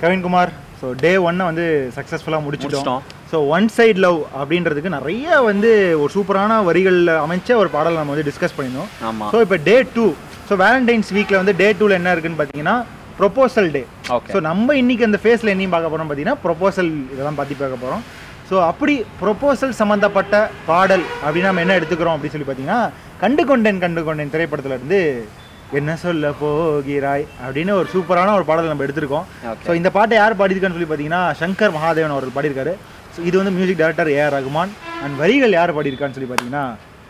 Kavinkumar so day ஒன்னை வந்து சக்ஸஸ்ஃபுல்லாக முடிச்சிட்டோம் முடிச்சிட்டோம். ஸோ ஒன் சைடு லவ் அப்படின்றதுக்கு நிறைய வந்து ஒரு சூப்பரான வரிகளில் அமைச்ச ஒரு பாடல் நம்ம வந்து டிஸ்கஸ் பண்ணியிருந்தோம் ஆமா ஸோ இப்போ டே டூ ஸோ வேலண்டைன்ஸ் வீக்கில் வந்து டே டூவில் என்ன இருக்குன்னு பார்த்தீங்கன்னா ப்ரொபோசல் டே ஓகே ஸோ நம்ம இன்னைக்கு அந்த ஃபேஸில் என்னையும் பார்க்க போகிறோம் பார்த்தீங்கன்னா ப்ரொபோசல் இதெல்லாம் பற்றி பார்க்க போகிறோம் ஸோ அப்படி ப்ரொபோசல் சம்மந்தப்பட்ட பாடல் அப்படின்னு நம்ம என்ன எடுத்துக்கிறோம் அப்படின்னு சொல்லி பார்த்தீங்கன்னா கண்டு கொண்டேன் கண்டு கொண்டேன் திரைப்படத்துல இருந்து என்ன சொல்ல போகிறாய் அப்படின்னு ஒரு சூப்பரான ஒரு பாடல் நம்ம எடுத்திருக்கோம் Okay. ஸோ இந்த பாட்டை யார் பாடியிருக்கான்னு சொல்லி பார்த்தீங்கன்னா சங்கர் மகாதேவன் அவர்கள் பாடியிருக்காரு ஸோ இது வந்து music director AR Rahman and வரிகள் யார் பாடியிருக்கான்னு சொல்லி பார்த்தீங்கன்னா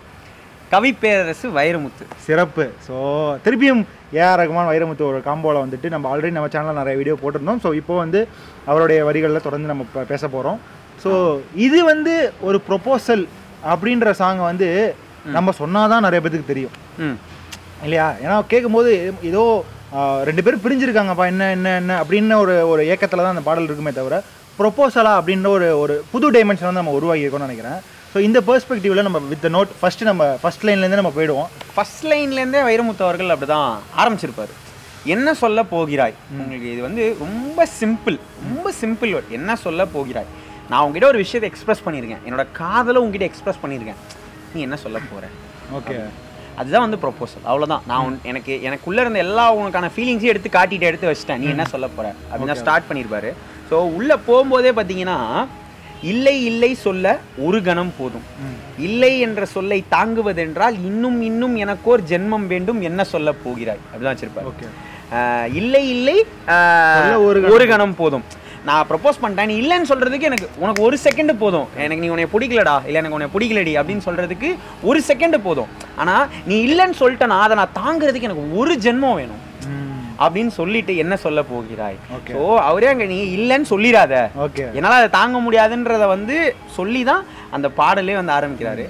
கவி பேரரசு வைரமுத்து சிறப்பு ஸோ திருப்பியும் ஏஆர் ரகுமான் வைரமுத்து ஒரு காம்போவில் வந்துட்டு நம்ம ஆல்ரெடி நம்ம சேனலில் நிறைய வீடியோ போட்டிருந்தோம் ஸோ இப்போ வந்து அவருடைய வரிகளில் தொடர்ந்து நம்ம ப- பேச போகிறோம் ஸோ இது வந்து ஒரு ப்ரொபோசல் அப்படின்ற சாங்கை வந்து நம்ம சொன்னாதான் நிறைய பேத்துக்கு தெரியும் ம் இல்லையா ஏன்னா கேட்கும்போது ஏதோ ஆஹ், ரெண்டு பேரும் பிரிஞ்சிருக்காங்கப்பா என்ன என்ன என்ன அப்படின்னு ஒரு ஒரு ஏக்கத்தில் தான் அந்த பாடல் இருக்குமே தவிர ப்ரொபோசலா அப்படின்ற ஒரு ஒரு புது டைமென்ஷன் வந்து நம்ம உருவாக்கியிருக்கோம்னு நினைக்கிறேன் ஸோ இந்த பெர்ஸ்பெக்டிவ்ல நம்ம வித் நோட் ஃபர்ஸ்ட் நம்ம ஃபர்ஸ்ட் லைன்லேருந்து நம்ம போயிடுவோம் ஃபர்ஸ்ட் லைன்லேருந்தே வைரமுத்து அவர்கள் அப்படிதான் ஆரம்பிச்சிருப்பாரு என்ன சொல்ல போகிறாய் உங்களுக்கு இது வந்து ரொம்ப சிம்பிள் ரொம்ப சிம்பிள் word. என்ன சொல்ல போகிறாய் நான் உங்ககிட்ட ஒரு விஷயத்தை எக்ஸ்பிரஸ் பண்ணியிருக்கேன் என்னோட காதலை உங்ககிட்ட எக்ஸ்பிரஸ் பண்ணியிருக்கேன் நீ என்ன சொல்ல போற ஓகே அதுதான் வந்து ப்ரொபோசல் அவ்வளவுதான் நான் உன்- எனக்கு எனக்குள்ள இருந்த எல்லா உனக்கான ஃபீலிங்ஸையும் எடுத்து காட்டிட்டு எடுத்து வச்சிட்டேன் நீ என்ன சொல்ல போற அப்படின்னு ஸ்டார்ட் பண்ணியிருப்பாரு ஸோ உள்ள போகும்போதே பார்த்தீங்கன்னா இல்லை இல்லை சொல்ல ஒரு கணம் போதும் இல்லை என்ற சொல்லை தாங்குவதென்றால் இன்னும் இன்னும் எனக்கோர் ஜென்மம் வேண்டும் என்ன சொல்ல போகிறாய் அப்படிதான் வச்சிருப்பாரு ஓகே ஆஹ் இல்லை இல்லை ஆஹ் சொல்ல ஒரு ஒரு கணம் போதும் நான் ப்ரப்போஸ் பண்ணிட்டேன் நீ இல்லைன்னு சொல்றதுக்கு எனக்கு உனக்கு ஒரு செகண்ட் போதும் எனக்கு நீ உன்னை பிடிக்கலடா இல்லை எனக்கு உன்னை பிடிக்கலடி அப்படின்னு சொல்றதுக்கு ஒரு செகண்ட் போதும் ஆனா நீ இல்லைன்னு சொல்லிட்டேனா அதை நான் தாங்குறதுக்கு எனக்கு ஒரு ஜென்மம் வேணும் அப்படின்னு சொல்லிட்டு என்ன சொல்ல போகிறாய் Okay. ஸோ அவரே அங்க நீ இல்லைன்னு சொல்லிடாத ஓகே என்னால் அதை தாங்க முடியாதுன்றத வந்து சொல்லி தான் அந்த பாடலே வந்து ஆரம்பிக்கிறாரு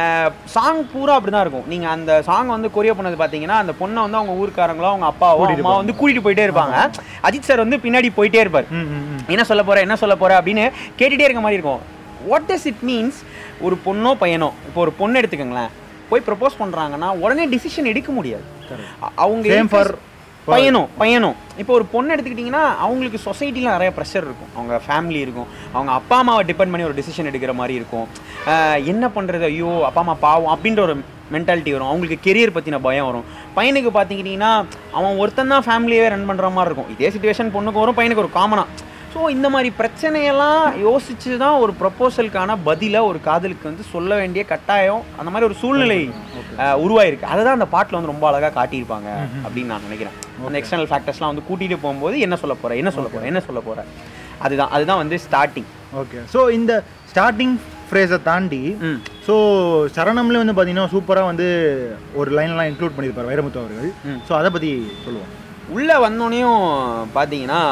சாங் பூரா அப்படி தான் இருக்கும் நீங்கள் அந்த சாங் வந்து கொரியோ பண்ணது பார்த்தீங்கன்னா அந்த பொண்ணை வந்து அவங்க ஊர்க்காரங்களோ அவங்க அப்பாவோ அம்மா வந்து கூட்டிகிட்டு போயிட்டே இருப்பாங்க அஜித் சார் வந்து பின்னாடி போயிட்டே இருப்பார் ம் ம் ம் என்ன சொல்ல போற என்ன சொல்ல போற அப்படின்னு கேட்டுட்டே இருக்க மாதிரி இருக்கும் வாட் டஸ் இட் மீன்ஸ் ஒரு பொண்ணோ பையனோ இப்போ ஒரு பொண்ணு எடுத்துக்கோங்களேன் போய் ப்ரப்போஸ் பண்றாங்கன்னா உடனே டிசிஷன் எடுக்க முடியாது அ- அவங்க Same for பையனும் பையனும் இப்போ ஒரு பொண்ணு எடுத்துக்கிட்டிங்கன்னா அவங்களுக்கு சொசைட்டியில் நிறைய ப்ரெஷர் இருக்கும் அவங்க ஃபேமிலி இருக்கும் அவங்க அப்பா அம்மாவை டிபெண்ட் பண்ணி ஒரு டிசிஷன் எடுக்கிற மாதிரி இருக்கும் அஹ் என்ன பண்ணுறது ஐயோ அப்பா அம்மா பாவம் அப்படின்ற ஒரு மென்டாலிட்டி வரும் அவங்களுக்கு கெரியர் பற்றின பயம் வரும் பையனுக்கு பார்த்துக்கிட்டிங்கன்னா அவன் ஒருத்தன் தான் ஃபேமிலியவே ரன் பண்ணுற மாதிரி இருக்கும் இதே சுச்சுவேஷன் பொண்ணுக்கு வரும் பையனுக்கு ஒரு காமனாக ஸோ இந்த மாதிரி பிரச்சனையெல்லாம் யோசிச்சு தான் ஒரு ப்ரப்போசலுக்கான பதிலை ஒரு காதலுக்கு வந்து சொல்ல வேண்டிய கட்டாயம் அந்த மாதிரி ஒரு சூழ்நிலை அஹ், உருவாயிருக்கு அதை தான் அந்த பாட்டில் வந்து ரொம்ப அழகாக காட்டியிருப்பாங்க அப்படின்னு நான் நினைக்கிறேன் அந்த எக்ஸ்டர்னல் ஃபேக்டர்ஸ்லாம் வந்து கூட்டிகிட்டு போகும்போது என்ன சொல்ல போற என்ன சொல்ல போற என்ன சொல்ல போற அதுதான் அதுதான் வந்து ஸ்டார்டிங் ஓகே ஸோ இந்த ஸ்டார்டிங் ஃப்ரேஸை தாண்டி ம் ஸோ சரணம்ல வந்து பார்த்தீங்கன்னா சூப்பராக வந்து ஒரு லைன்லாம் இன்க்ளூட் பண்ணியிருப்பார் வைரமுத்து அவர்கள் ம். ஸோ அதை பற்றி சொல்லுவோம் உள்ளே வந்தோடனையும் பார்த்தீங்கன்னா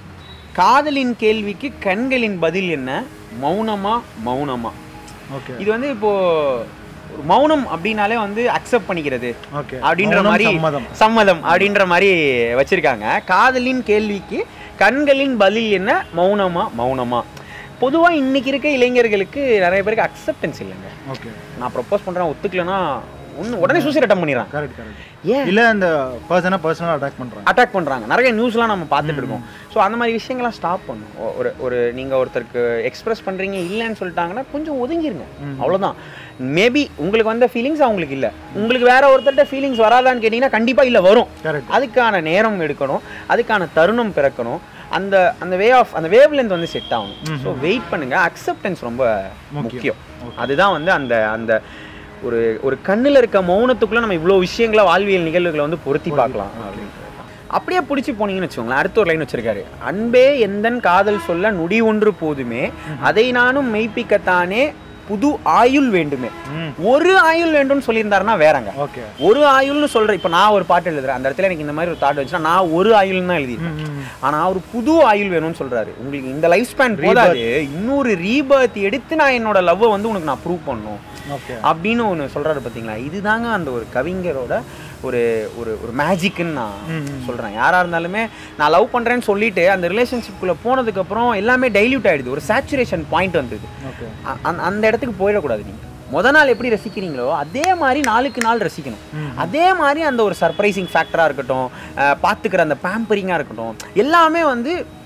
காதலின் கேள்விக்கு கண்களின் பதில் என்ன மௌனமா மௌனமா ஓகே இது வந்து இப்போ ஒரு மௌனம் அப்படின்னாலே வந்து அக்செப்ட் பண்ணிக்கிறது ஓகே அப்படின்ற மௌனம் மாதிரி சம்மதம் சம்மதம் அப்படின்ற மாதிரி வச்சிருக்காங்க காதலின் கேள்விக்கு கண்களின் பதில் என்ன மௌனமா மௌனமா பொதுவா இன்னைக்கு இருக்க இளைஞர்களுக்கு நிறைய பேருக்கு அக்செப்டன்ஸ் இல்லைங்க ஓகே நான் ப்ரப்போஸ் பண்றேன் ஒத்துக்கலனா ஒன்று உடனே சூசைட் அட்டம் பண்ணிடுறான் கரெக்ட் கரெக்ட் ஏன் இல்லை அந்த பர்சனை பர்சனலாக அட்டாக் பண்ணுறாங்க அட்டாக் பண்றாங்க நிறைய நியூஸ்லாம் நம்ம பார்த்துட்டு இருக்கோம் ஸோ அந்த மாதிரி விஷயங்கள்லாம் ஸ்டாப் பண்ணும் ஒ- ஒரு ஒரு நீங்க ஒருத்தருக்கு எக்ஸ்பிரஸ் பண்றீங்க இல்லைன்னு சொல்லிட்டாங்கன்னா கொஞ்சம் ஒதுங்கிருங்க அவ்வளவுதான் மேபி உங்களுக்கு வந்த ஃபீலிங்ஸ் அவங்களுக்கு இல்ல உங்களுக்கு வேற ஒருத்தர்கிட்ட ஃபீலிங்ஸ் வராதான்னு கேட்டீங்கன்னா கண்டிப்பா இல்ல வரும் கரெக்ட் அதுக்கான நேரம் எடுக்கணும் அதுக்கான தருணம் பிறக்கணும் அந்த அந்த வே ஆஃப் அந்த வேவ் லென்த் வந்து செட் ஆகணும் ஸோ வெயிட் பண்ணுங்க அக்செப்டன்ஸ் ரொம்ப முக்கியம் அதுதான் வந்து அந்த அந்த ஒரு ஒரு கண்ணுல இருக்க மௌனத்துக்குள்ள நம்ம இவ்வளோ விஷயங்களை வாழ்வியல் நிகழ்வுகளை வந்து பொருத்தி பார்க்கலாம் அப்படின்னு அப்படியே பிடிச்சி போனீங்கன்னு வச்சுக்கோங்களேன் அடுத்த ஒரு லைன் வச்சிருக்காரு அன்பே எந்தன் காதல் சொல்ல நொடி ஒன்று போதுமே அதை நானும் மெய்ப்பிக்கத்தானே புது ஆயுள் வேண்டுமே ம் ஒரு ஆயுள் வேண்டும்னு சொல்லியிருந்தாருன்னா வேறங்க ஓகே ஒரு ஆயுள்னு சொல்றேன் இப்போ நான் ஒரு பாட்டு எழுதுறேன் அந்த இடத்துல எனக்கு இந்த மாதிரி ஒரு தாட் வச்சுன்னா நான் ஒரு ஆயுள் தான் எழுதிருக்கேன் ம் ஆனா ஒரு புது ஆயுள் வேணும்னு சொல்றாரு உங்களுக்கு இந்த லைஃப் ஸ்பேன் போதாது இன்னொரு ரீபர்த் எடுத்து நான் என்னோட லவ்வை வந்து உனக்கு நான் ப்ரூவ் பண்ணணும் ஓகே அப்படின்னு ஒன்று சொல்றாரு பார்த்தீங்களா இதுதாங்க அந்த ஒரு கவிஞரோட ஒரு ஒரு ஒரு மேஜிக்னு நான் சொல்றேன் யாரா இருந்தாலுமே நான் லவ் பண்றேன்னு சொல்லிட்டு அந்த ரிலேஷன்ஷிப்குள்ள போனதுக்கு அப்புறம் எல்லாமே டைல்யூட் ஆயிடுது ஒரு சேச்சுரேஷன் பாயிண்ட் வந்தது ஓகே அ- அந்த- அந்த இடத்துக்கு போயிடக்கூடாது நீங்க முத நாள் எப்படி ரசிக்கிறீங்களோ அதே மாதிரி நாளுக்கு நாள் ரசிக்கணும் அதே மாதிரி அந்த ஒரு சர்ப்ரைசிங் ஃபேக்டராக இருக்கட்டும் அஹ் பார்த்துக்கிற அந்த பேம்பரிங்காக இருக்கட்டும் எல்லாமே வந்து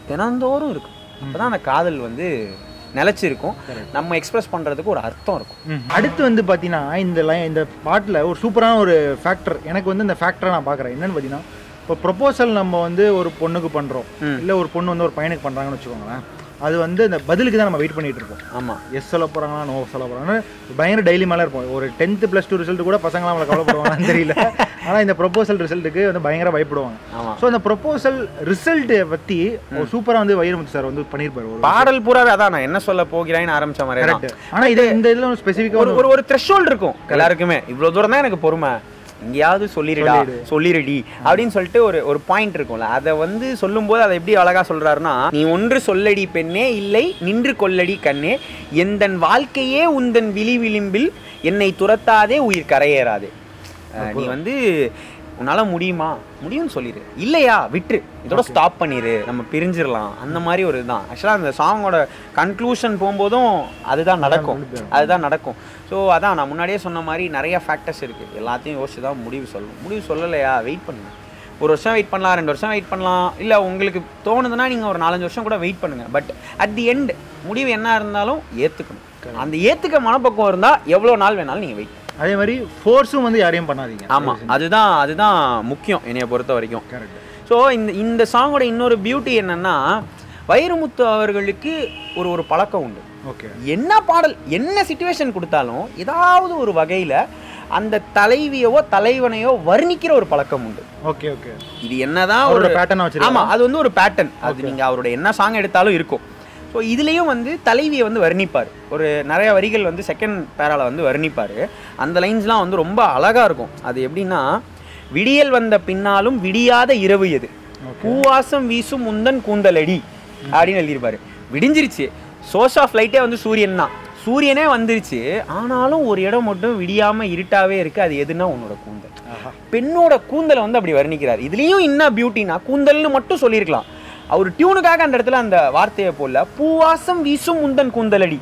தினந்தோறும் இருக்கும் அப்பதான் அந்த காதல் வந்து நிலைச்சிருக்கும் நம்ம எக்ஸ்பிரஸ் பண்றதுக்கு ஒரு அர்த்தம் இருக்கும் அடுத்து வந்து பார்த்தீங்கன்னா இந்த லைன் இந்த பாட்டில் ஒரு சூப்பரான ஒரு ஃபேக்டர் எனக்கு வந்து இந்த ஃபேக்டரை நான் பார்க்குறேன் என்னன்னு பார்த்தீங்கன்னா இப்போ ப்ரொபோசல் நம்ம வந்து ஒரு பொண்ணுக்கு பண்ணுறோம் ம். இல்லை ஒரு பொண்ணு வந்து ஒரு பையனுக்கு பண்ணுறாங்கன்னு வச்சுக்கோங்களேன் அது வந்து இந்த பதிலுக்கு தான் நம்ம வெயிட் பண்ணிட்டு இருப்போம் ஆமா எஸ் சொல்ல போகிறாங்களா நோ சொல்ல போகிறாங்கன்னு பயங்கர டெய்லி மேலே இருப்போம் ஒரு டென்த்து ப்ளஸ் டூ ரிசல்ட் கூட பசங்களாம் அவங்களை கவலைப்படுவாங்கன்னு தெரியல ஆனால் இந்த ப்ரொபோசல் ரிசல்ட்டுக்கு வந்து பயங்கர பயப்படுவாங்க ஆமா ஸோ அந்த ப்ரொபோசல் ரிசல்ட்டை பற்றி ஒரு சூப்பராக வந்து வைரமுத்து சார் வந்து பண்ணியிருப்பாரு ஒரு பாடல் பூராவே அதான் நான் என்ன சொல்ல போகிறேன்னு ஆரம்பிச்ச மாதிரி தான் கரெக்ட் ஆனால் இது இந்த இதில் ஒரு ஸ்பெசிஃபிக்காக ஒரு ஒரு ஒரு த்ரெஷோல்டு இருக்கும் எல்லாருக்குமே இவ்வளவு தூரம் தான் எனக்கு பொறுமை எங்கேயாவது சொல்லிடுடா சொல்லிடுடி அப்படின்னு சொல்லிட்டு ஒரு ஒரு பாயிண்ட் இருக்கும்ல அதை வந்து சொல்லும்போது அதை எப்படி அழகா சொல்றாருன்னா நீ ஒன்று சொல்லடி பெண்ணே இல்லை நின்று கொல்லடி கண்ணே எந்தன் வாழ்க்கையே உந்தன் விழி விளிம்பில் என்னை துரத்தாதே உயிர் கரையேறாதே அஹ் நீ வந்து உன்னால முடியுமா முடியும்னு சொல்லிடு இல்லையா விட்டுரு இதோட ஸ்டாப் பண்ணிடு நம்ம பிரிஞ்சிடலாம் அந்த மாதிரி ஒரு இதுதான் ஆக்சுவலாக அந்த சாங்கோட கன்க்ளூஷன் போகும்போதும் அதுதான் நடக்கும் அதுதான் நடக்கும் ஸோ அதான் நான் முன்னாடியே சொன்ன மாதிரி நிறைய ஃபேக்டர்ஸ் இருக்குது எல்லாத்தையும் யோசிச்சு தான் முடிவு சொல்லணும் முடிவு சொல்லலையா வெயிட் பண்ணுங்க ஒரு வருஷம் வெயிட் பண்ணலாம் ரெண்டு வருஷம் வெயிட் பண்ணலாம் இல்லை உங்களுக்கு தோணுதுன்னா நீங்கள் ஒரு நாலஞ்சு வருஷம் கூட வெயிட் பண்ணுங்கள் பட் அட் தி எண்ட் முடிவு என்ன இருந்தாலும் ஏற்றுக்கணும் அந்த ஏற்றுக்க மனப்பக்குவம் இருந்தால் எவ்வளோ நாள் வேணாலும் நீங்கள் வெயிட் அதே மாதிரி ஃபோர்ஸும் வந்து யாரையும் பண்ணாதீங்க ஆமாம் அதுதான் அதுதான் முக்கியம் என்னைய பொறுத்த வரைக்கும் கரெக்ட் ஸோ இந்த இந்த சாங்கோட இன்னொரு பியூட்டி என்னன்னா வைரமுத்து அவர்களுக்கு ஒரு ஒரு பழக்கம் உண்டு ஓகே என்ன பாடல் என்ன சுச்சுவேஷன் கொடுத்தாலும் ஏதாவது ஒரு வகையில் அந்த தலைவியவோ தலைவனையோ வர்ணிக்கிற ஒரு பழக்கம் உண்டு ஓகே ஓகே இது என்னதான் அவரோட ஒரு பேட்டர்ன் ஆமா வச்சிருக்காங்க அது வந்து ஒரு பேட்டர்ன் அது நீங்க அவரோட என்ன சாங் எடுத்தாலும் இருக்கும் ஸோ இதுலேயும் வந்து தலைவியை வந்து வர்ணிப்பார் ஒரு நிறைய வரிகள் வந்து செகண்ட் பேரால வந்து வர்ணிப்பார் அந்த லைன்ஸ்லாம் வந்து ரொம்ப அழகா இருக்கும் அது எப்படின்னா விடியல் வந்த பின்னாலும் விடியாத இரவு எது பூவாசம் வீசும் முந்தன் கூந்தலடி அப்படின்னு எழுதியிருப்பாரு விடிஞ்சிருச்சு சோர்ஸ் ஆஃப் லைட்டே வந்து சூரியன் தான் சூரியனே வந்துருச்சு ஆனாலும் ஒரு இடம் மட்டும் விடியாம இருட்டாவே இருக்கு அது எதுனா உன்னோட கூந்தல் ஆஹா. பெண்ணோட கூந்தலை வந்து அப்படி வர்ணிக்கிறார் இதுலயும் என்ன பியூட்டினா கூந்தல்னு மட்டும் சொல்லியிருக்கலாம் அவர் டியூனுக்காக அந்த இடத்துல அந்த வார்த்தையை போல பூவாசம் வீசும் முந்தன் கூந்தலடி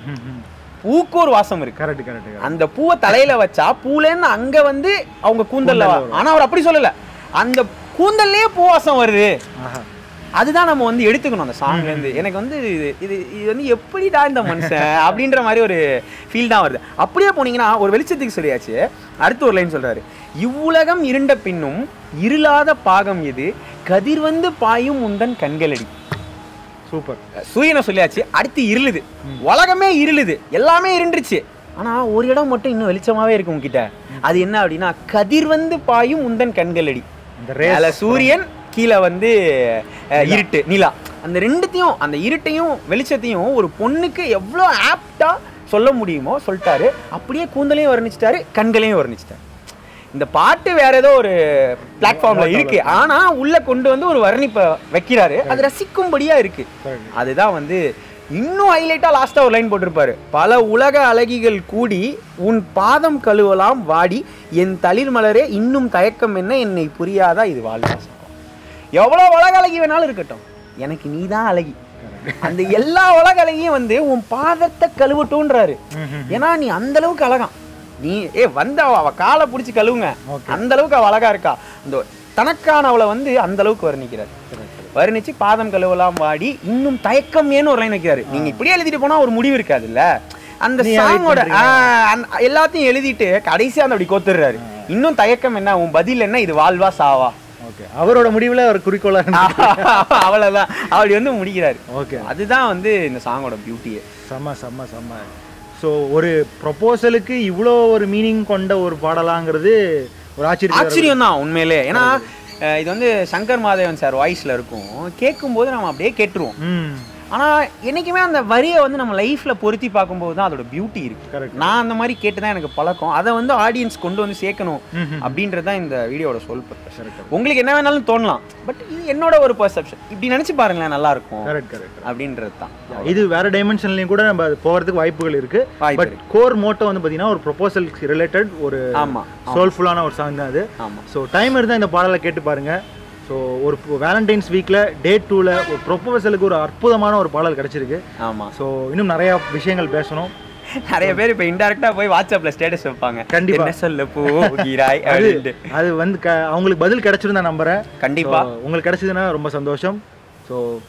பூக்கு ஒரு வாசம் இருக்கு கரெக்ட் கரெக்ட் அந்த பூவை தலையில வச்சா பூலேருந்து அங்க வந்து அவங்க கூந்தல்ல வ- ஆனா அவர் அப்படி சொல்லல அந்த கூந்தல்லே பூவாசம் வருது ஆஹா அதுதான் நம்ம வந்து எடுத்துக்கணும் அந்த சாங்ல இருந்து எனக்கு வந்து இது இது இது வந்து எப்படிடா இந்த மனுஷன் அப்படின்ற மாதிரி ஒரு ஃபீல் தான் வருது அப்படியே போனீங்கன்னா ஒரு வெளிச்சத்துக்கு சொல்லியாச்சு அடுத்து ஒரு லைன் சொல்றாரு இவ்வுலகம் இருண்ட பின்னும் இருளாத பாகம் எது கதிர் வந்து பாயும் உந்தன் கண்களடி சூப்பர் சூரியனை சொல்லியாச்சு அடுத்து இருளுது உலகமே இருளுது எல்லாமே இருண்டுருச்சு ஆனா ஒரு இடம் மட்டும் இன்னும் வெளிச்சமாவே இருக்கு உங்ககிட்ட அது என்ன அப்படின்னா கதிர் வந்து பாயும் உந்தன் கண்களடி இந்த மேல ரேஸ் சூரியன் கீழே வந்து அஹ், இருட்டு நிலா அந்த ரெண்டுத்தையும் அந்த இருட்டையும் வெளிச்சத்தையும் ஒரு பொண்ணுக்கு எவ்வளோ ஆப்டா சொல்ல முடியுமோ சொல்லிட்டாரு அப்படியே கூந்தலையும் வர்ணிச்சிட்டாரு கண்களையும் வர்ணிச்சிட்டாரு இந்த பாட்டு வேற ஏதோ ஒரு பிளாட்ஃபார்ம்ல இருக்கு ஆனா உள்ள கொண்டு வந்து ஒரு வர்ணிப்பை வைக்கிறாரு அது ரசிக்கும்படியா இருக்கு Correct. அதுதான் வந்து இன்னும் ஹைலைட்டா லாஸ்டா ஒரு லைன் போட்டிருப்பாரு பல உலக அழகிகள் கூடி உன் பாதம் கழுவலாம் வாடி என் தளிர் மலரே இன்னும் தயக்கம் என்ன என்னை புரியாதா இது வாழ்வாசம் எவ்வளவு உலக அழகி வேணாலும் இருக்கட்டும் எனக்கு நீ தான் அழகி அந்த எல்லா உலக அழகியும் வந்து உன் பாதத்தை கழுவட்டும்ன்றாரு ஏன்னா நீ அந்த அளவுக்கு அழகாம் நீ ஏ வந்த அவ அவ காலை பிடிச்சி கழுவுங்க Okay. அந்த அளவுக்கு அவ அழகா இருக்கா இந்த தனக்கானவளை வந்து அந்த அளவுக்கு வர்ணிக்கிறார் வர்ணிச்சு பாதம் கழுவலாம் வாடி இன்னும் தயக்கம் ஏன்னு ஒரு லைன் வைக்கிறாரு நீங்க இப்படியே எழுதிட்டு போனா ஒரு முடிவு இருக்காது இல்ல அந்த நீ wait சாங்கோட பண்றீங்க. எல்லாத்தையும் எழுதிட்டு கடைசியா அந்த அப்படி கோத்துறாரு இன்னும் தயக்கம் என்ன உன் பதில் என்ன இது வாழ்வா சாவா ஓகே அவரோட முடிவுல ஒரு குறிக்கோளா இருந்து அவ்வளவுதான் அப்படி வந்து முடிக்கிறாரு ஓகே அதுதான் வந்து இந்த சாங்கோட பியூட்டியே செம்ம செம்ம செம்ம ஸோ ஒரு ப்ரொபோசலுக்கு இவ்வளோ ஒரு மீனிங் கொண்ட ஒரு பாடலாங்கிறது ஒரு ஆச்சரியம் ஆச்சரியம் தான் உண்மையிலே ஏன்னா அஹ், இது வந்து சங்கர் மாதேவன் சார் வாய்ஸ்ல இருக்கும் கேட்கும்போது நம்ம அப்படியே கேட்டுருவோம் ம் ஆனா என்னைக்குமே அந்த வரியை வந்து நம்ம லைஃப்ல பொருத்தி பார்க்கும்போது தான் அதோட பியூட்டி இருக்கு கரெக்ட் நான் அந்த மாதிரி கேட்டு தான் எனக்கு பழக்கம் அதை வந்து ஆடியன்ஸ் கொண்டு வந்து சேர்க்கணும் ம் அப்படின்றது தான் இந்த வீடியோட சொல் purpose. கரெக்ட் உங்களுக்கு என்ன வேணாலும் தோணலாம் பட் இது என்னோட ஒரு பர்செப்ஷன் இப்படி நினைச்சு பாருங்களேன் நல்லா இருக்கும் கரெக்ட் கரெக்ட் அப்படின்றது தான் இது வேற டைமென்ஷன்லயும் கூட நம்ம அது போகிறதுக்கு வாய்ப்புகள் இருக்கு வாய்ப்பு பட் கோர் மோட்டோ வந்து பார்த்தீங்கன்னா ஒரு ப்ரொபோசல் ரிலேட்டட் ஒரு ஆமா சோல்ஃபுல்லான ஒரு சாங் தான் அது ஆமா ஸோ டைம் இருந்தால் இந்த பாடலை கேட்டு பாருங்க ஸோ ஒரு வேலண்டைன்ஸ் வீக்கில் டே டூவில் ஒரு ப்ரொபோசலுக்கு ஒரு அற்புதமான ஒரு பாடல் கிடச்சிருக்கு ஆமா ஸோ இன்னும் நிறையா விஷயங்கள் பேசணும் நிறைய பேர் இப்ப இன்டெரக்டா போய் வாட்ஸ்அப்ல ஸ்டேட்டஸ் வைப்பாங்க கண்டிப்பா. என்ன சொல்ல போகிறாய் அது அப்படின்ட்டு அது வந்து க அவங்களுக்கு பதில் கிடச்சிருந்தா நம்புறேன் கண்டிப்பா So, உங்களுக்கு கிடைச்சதுன்னா ரொம்ப சந்தோஷம் ஸோ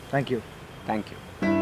தேங்க்யூ தேங்க்யூ